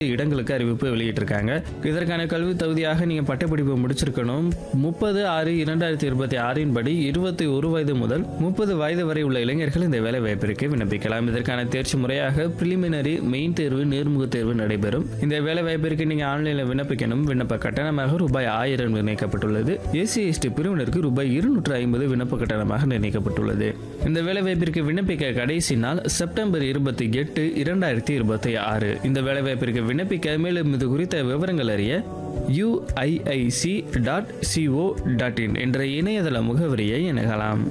இடங்களுக்கு அறிவிப்பு வெளியிட்டிருக்காங்க இதற்கான கல்வி தகுதியாக நீங்கள் பட்டப்படிப்பு முடிச்சிருக்கணும் முப்பது ஆறு இரண்டாயிரத்தி இருபத்தி ஆறின் படி இருபத்தி ஒரு வயது முதல் முப்பது வயது வரை உள்ள இளைஞர்கள் இந்த வேலை வாய்ப்பிற்கு விண்ணப்பிக்கலாம் இதற்கான தேர்ச்சி முறையாக பிரிலிமினரி மெயின் தேர்வு நேர்முக தேர்வு நடைபெறும் இந்த வேலை வாய்ப்பிற்கு நீங்கள் ஆன்லைனில் விண்ணப்பிக்கணும் விண்ணப்ப கட்டணமாக ரூபாய் ஆயிரம் நிர்ணயிக்கப்பட்டுள்ளது எஸ்சி எஸ்டி பிரிவினருக்கு ரூபாய் இருநூற்று ஐம்பது விண்ணப்ப கட்டணமாக நிர்ணயிக்கப்பட்டுள்ளது இந்த வேலை வாய்ப்பிற்கு விண்ணப்பிக்க கடைசி நாள் செப்டம்பர் இருபத்தி எட்டு இரண்டாயிரத்தி இருபத்தி ஆறு இந்த வேலை வாய்ப்பிற்கு விண்ணப்பிக்க மேலும் இது குறித்த விவரங்கள் அறிய UIIC dot CO dot in என்ற இணையதள முகவரியை அணுகலாம்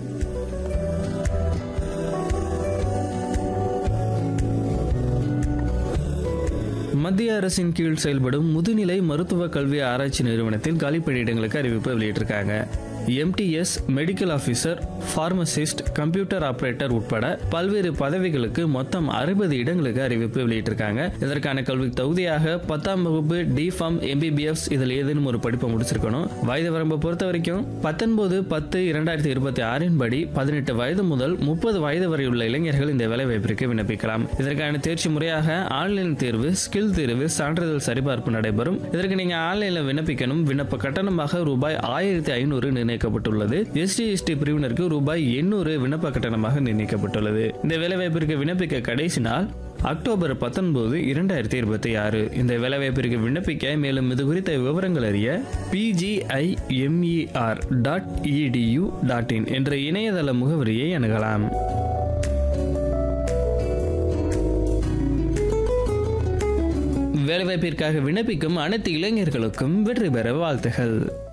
மத்திய அரசின் கீழ் செயல்படும் முதுநிலை மருத்துவ கல்வி ஆராய்ச்சி நிறுவனத்தில் காலிப்பணியிடங்களுக்கு அறிவிப்பு வெளியிட்டிருக்காங்க MTS medical officer pharmacist computer operator உட்பட பல்வேறு பதவிகளுக்கு மொத்தம் அறுபது இடங்களுக்கு அறிவிப்பு வெளியிட்டிருக்காங்க இதற்கான கல்வி தகுதியாக பத்தாம் வகுப்பு டிஃபார்ம் எம்பிபிஎஸ் இதில் ஏதேனும் ஒரு படிப்பை முடிச்சிருக்கணும் வயது வரம்பை பொறுத்த வரைக்கும் பத்தொன்பது பத்து இரண்டாயிரத்தி இருபத்தி ஆறின் படி பதினெட்டு வயது முதல் முப்பது வயது வரை உள்ள இளைஞர்கள் இந்த வேலைவாய்ப்பிற்கு விண்ணப்பிக்கலாம் இதற்கான தேர்ச்சி முறையாக ஆன்லைன் தேர்வு ஸ்கில் தேர்வு சான்றிதழ் சரிபார்ப்பு நடைபெறும் இதற்கு நீங்க ஆன்லைனில் விண்ணப்பிக்கணும் விண்ணப்ப கட்டணமாக ரூபாய் ஆயிரத்தி ஐநூறு நிர்ணயிக்கப்பட்டுள்ளது எஸ்டி எஸ்டி பிரிவினருக்கு ரூபாய் எண்ணூறு விண்ணப்ப கட்டணமாக நிர்ணயிக்கப்பட்டுள்ளது இந்த வேலைவாய்ப்பிற்கு விண்ணப்பிக்க கடைசி நாள் அக்டோபர் பத்தொன்பது இரண்டாயிரத்தி இருபத்தி ஆறு இந்த வேலைவாய்ப்பிற்கு விண்ணப்பிக்க மேலும் இது குறித்த விவரங்கள் அறிய PGIMER dot EDU dot in என்ற இணையதள முகவரியை அணுகலாம் வேலைவாய்ப்பிற்காக விண்ணப்பிக்கும் அனைத்து இளைஞர்களுக்கும் வெற்றி பெற வாழ்த்துகள்